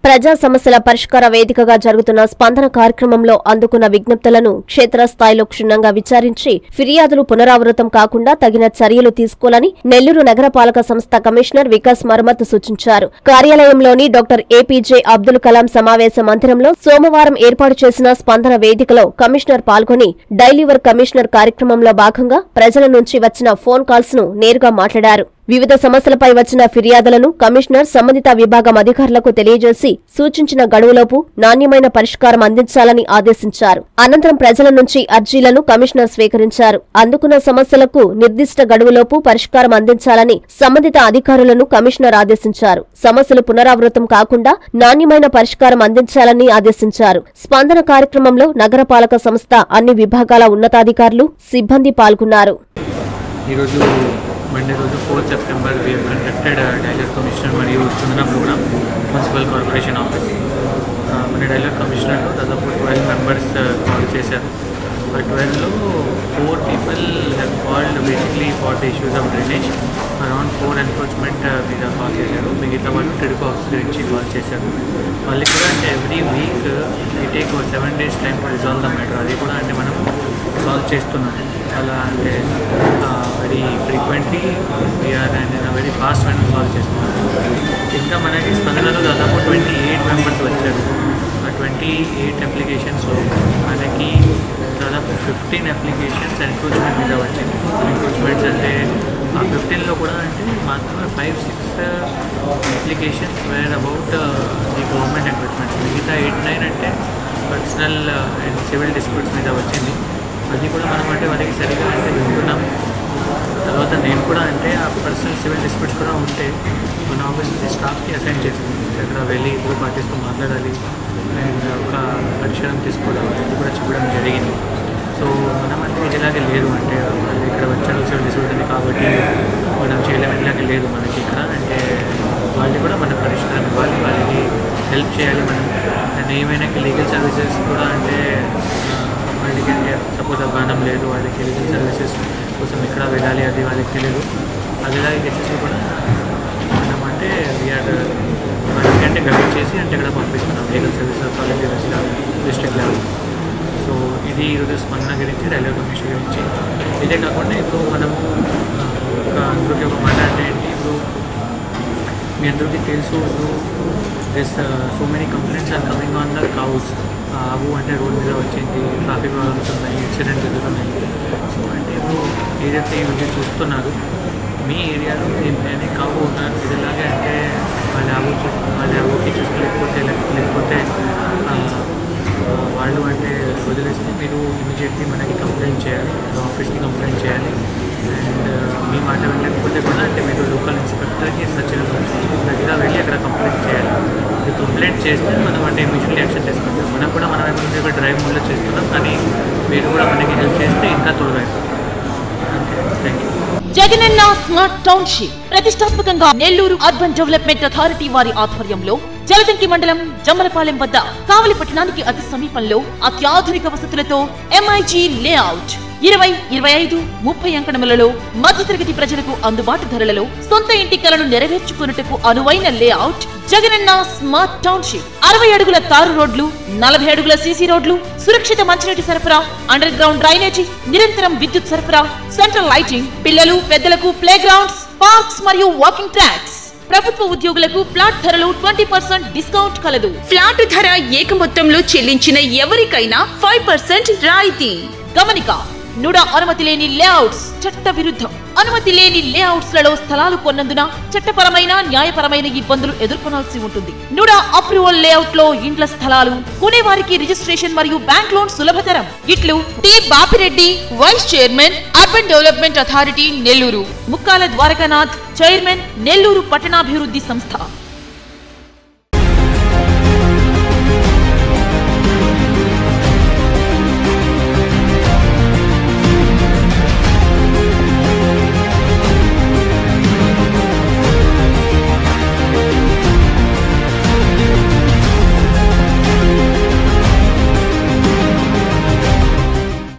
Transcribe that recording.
ప్రజా సమస్యల పరిష్కార వేదికగా జరుగుతున్న స్పందన కార్యక్రమంలో అందుకున్న విజ్ఞప్తులను క్షేత్రస్థాయిలో క్షుణ్ణంగా విచారించి ఫిర్యాదులు పునరావృతం కాకుండా తగిన చర్యలు తీసుకోవాలని నెల్లూరు నగరపాలక సంస్థ కమిషనర్ వికాస్ మరమత్ సూచించారు కార్యాలయంలోని డాక్టర్ ఏపీజే అబ్దుల్ కలాం సమావేశ మందిరంలో సోమవారం ఏర్పాటు చేసిన స్పందన వేదికలో కమిషనర్ పాల్గొని డైలీ వర్క్ కమిషనర్ కార్యక్రమంలో భాగంగా ప్రజల నుంచి వచ్చిన ఫోన్ కాల్స్ ను నేరుగా మాట్లాడారు వివిధ సమస్యలపై వచ్చిన ఫిర్యాదులను కమిషనర్ సంబంధిత విభాగం అధికారులకు తెలియజేసి సూచించిన గడువులోపు నాణ్యమైన పరిష్కారం అందించాలని ఆదేశించారు అనంతరం ప్రజల నుంచి అర్జీలను కమిషనర్ స్వీకరించారు అందుకున్న సమస్యలకు నిర్దిష్ట గడువులోపు పరిష్కారం అందించాలని సంబంధిత అధికారులను కమిషనర్ ఆదేశించారు సమస్యలు పునరావృతం కాకుండా నాణ్యమైన పరిష్కారం అందించాలని ఆదేశించారు స్పందన కార్యక్రమంలో నగరపాలక సంస్థ అన్ని విభాగాల ఉన్నతాధికారులు సిబ్బంది పాల్గొన్నారు ఈరోజు మండే రోజు fourth September we conducted dial your commissioner మరియు Spandana programme municipal corporation office ఆ, మన డైలర్ కమిషనర్లో దాదాపు ట్వెల్వ్ మెంబర్స్ కాల్ చేశారు ఆ ట్వెల్వ్లో four people have called basically for the issues of drainage around four encroachment మీద కాల్ చేశారు మిగతా వాళ్ళు టెడుకో ఆఫీస్ గురించి కాల్ చేశారు వాళ్ళకి కూడా అంటే ఎవ్రీ వీక్ ఈ take seven days time to resolve the matter అది కూడా అంటే మనం సాల్వ్ చేస్తున్నాం అలా అంటే very frequently we are and very fast మనం సాల్వ్ చేస్తున్నాం ఇంకా మనకి స్పందనలో దాదాపు ట్వంటీ ఎయిట్ మెంబర్స్ వచ్చారు ఆ ట్వంటీ ఎయిట్ అప్లికేషన్స్లో మనకి దాదాపు ఫిఫ్టీన్ అప్లికేషన్స్ ఎన్క్రోచ్మెంట్ మీద వచ్చింది ఎన్క్రోచ్మెంట్స్ అంటే ఆ ఫిఫ్టీన్లో కూడా అంటే మాత్రమే five six applications were about the government encroachments మిగతా ఎయిట్ నైన్ అంటే పర్సనల్ అండ్ సివిల్ డిస్ప్యూట్స్ మీద వచ్చింది అది కూడా మనం అంటే వాళ్ళకి సరిగా అంటే వింటున్నాం తర్వాత నేను కూడా అంటే ఆ పర్సనల్ సివిల్ డిస్ప్యూట్స్ కూడా ఉంటే మన ఆఫీస్ నుంచి స్టాఫ్కి అసైన్ చేస్తాను అక్కడ వెళ్ళి ఇద్దరు పార్టీస్తో మాట్లాడాలి అండ్ ఒక పరిష్కారం తీసుకోవడం అది కూడా చెప్పడం జరిగింది సో మనం అంటే ఇలాగే లేదు అంటే వాళ్ళు ఇక్కడ వచ్చారు సివిల్ డిస్ప్యూట్ ఉంది కాబట్టి మనం చేయలేము ఇలాగే లేదు మనకి ఇక్కడ అంటే వాళ్ళు కూడా మన పరిష్కారం ఇవ్వాలి వాళ్ళకి హెల్ప్ చేయాలి మనం అండ్ ఏమైనా లీగల్ సర్వీసెస్ కూడా అంటే వాళ్ళకి అంటే సపోజ్ అవగాహన లేదు వాళ్ళకి లీగల్ సర్వీసెస్ కోసం ఎక్కడ వెళ్ళాలి అది వాళ్ళకి తెలియదు అది ఇలాగే కేసెస్ కూడా మనం అంటే వీఆర్ వాళ్ళకి అంటే గైడ్ చేసి అంటే ఇక్కడ పంపిస్తున్నాం legal services college district level so ఇది ఈరోజు స్పందన గురించి రైల్వే కమిషన్ గురించి ఇదే కాకుండా ఇప్పుడు మనము ఆ, ఒక అందరికీ ఒక మాట అంటే ఏంటి ఇప్పుడు మీ అందరికీ తెలుసు ఇప్పుడు this so many complaints are coming on the cows ఆవు అంటే రోడ్ మీద వచ్చింది ట్రాఫిక్ ప్రాబ్లమ్స్ ఉన్నాయి ఇన్సిడెంట్ జరుగుతున్నాయి సో అంటే ఇప్పుడు ఏదైతే ఇవి చూస్తున్నారు మీ ఏరియాలో ఏమైనా కావు ఉన్నారు ఇదిలాగే అంటే వాళ్ళ ఆవు చూ వాళ్ళ ఆవుకి చూసుకోలేకపోతే లేక- లేకపోతే ఆ, ఆ, వాళ్ళు అంటే వదిలేస్తే మీరు ఇమీడియట్లీ మనకి కంప్లైంట్ చేయాలి ఆఫీస్కి కంప్లైంట్ చేయాలి అండ్ మీ మాట వెళ్ళకపోతే కూడా అంటే మీరు లోకల్ ఇన్స్పెక్టర్కి సచిన్ దగ్గర వెళ్ళి అక్కడ కంప్లైంట్ చేయాలి మీరు కంప్లైంట్ చేస్తే మనం అంటే ఇమీడియట్లీ యాక్షన్ తీసుకుంటాం మనం కూడా మనం ఏమైనా ఒక డ్రైవ్ మోడ్లో చేస్తున్నాం కానీ మీరు కూడా మనకి హెల్ప్ చేస్తే ఇంకా త్వరగా అయిపోతుంది అంతే thank you Jagananna smart township ప్రతిష్టాత్మకంగా నెల్లూరు అర్బన్ డెవలప్మెంట్ అథారిటీ వారి ఆధ్వర్యంలో జలదంకి మండలం జమ్మలపాలెం వద్ద కావలి పట్టణానికి అతి సమీపంలో అత్యాధునిక వసతులతో ఎంఐజీ లేఅవుట్ ఇరవై ఇరవై ఐదు ముప్పై అంకణములలో మధ్యతరగతి ప్రజలకు అందుబాటు ధరలలో సొంత ఇంటి కలను నెరవేర్చుకున్నట్టుకు అనువైన లేఅవుట్ జగనన్న స్మార్ట్ టౌన్షిప్ అరవై అడుగుల తారు రోడ్లు నలభై అడుగుల సీసీ రోడ్లు సురక్షిత మంచినీటి సరఫరా అండర్ గ్రౌండ్ డ్రైనేజీ నిరంతరం విద్యుత్ సరఫరా సెంట్రల్ లైటింగ్ పిల్లలు పెద్దలకు ప్లే గ్రౌండ్స్ పార్క్స్ మరియు వాకింగ్ ట్రాక్స్ ప్రభుత్వ ఉద్యోగులకు ప్లాట్ ధరలు ట్వంటీ పర్సెంట్ డిస్కౌంట్ కలదు ఫ్లాట్ ధర ఏక మొత్తంలో చెల్లించిన ఎవరికైనా ఫైవ్ పర్సెంట్ రాయితీ గమనిక నుడా అనుమతి లేని లేఅవుట్స్ చట్ట విరుద్ధం అనుమతి లేని లేఅవుట్స్ లలో స్థలాలు కొన్నందున చట్టపరమైన న్యాయపరమైన ఇబ్బందులు ఎదుర్కొనాల్సి ఉంటుంది నుడా అప్రూవల్ లేఅవుట్ లో ఇండ్ల స్థలాలు కొనేవారికి రిజిస్ట్రేషన్ మరియు బ్యాంక్ లోన్ సులభతరం ఇట్లు T Bapireddy vice chairman urban development authority Nellore Mukkala Dwarakanath chairman Nellore పట్టణాభివృద్ధి సంస్థ